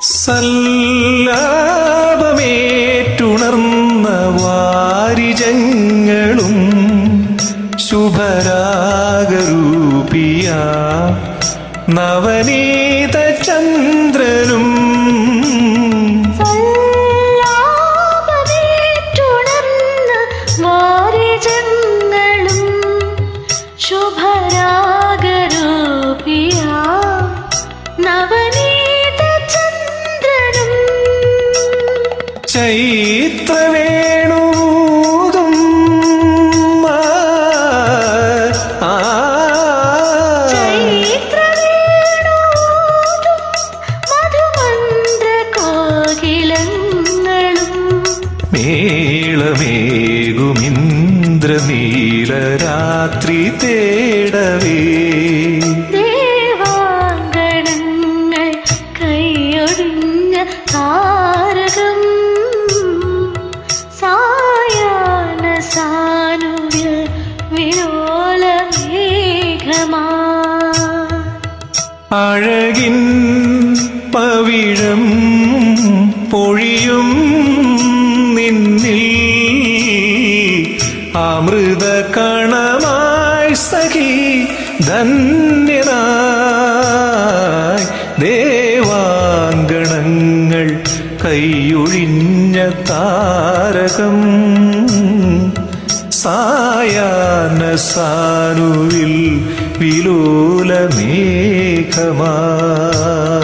സല്ലാപമേറ്റുണർന്ന വാരിജങ്ങളും ശുഭരാഗരൂപിയ നവനീത ചന്ദ്രനും സല്ലാപമേറ്റുണർന്ന വാരിജങ്ങളും ശുഭരാഗരൂപിയ നവനീത ചന്ദ്രനും ചൈത്രവേണൂതും ആ, ആ, ചൈത്രവേണൂതും മധുമന്ത്രകോകിലങ്ങളും മേളമേകുമിന്ദ്രനീലരാത്രി തേടവേ ദേവാങ്കണങ്ങൾ കൈയൊഴിഞ്ഞ താരകം സായാഹ്ന സാനുവിൽ വിലോലമേഘമാ അഴകിൻ പവിഴം പൊഴിയും നിന്നിൽ അമൃത കണമായി സഖി ധന്യനായി ദേവാങ്കണങ്ങൾ കൈയൊഴിഞ്ഞ താരകം സായാഹ്ന സാനുവിൽ വിലോലമേഘമാ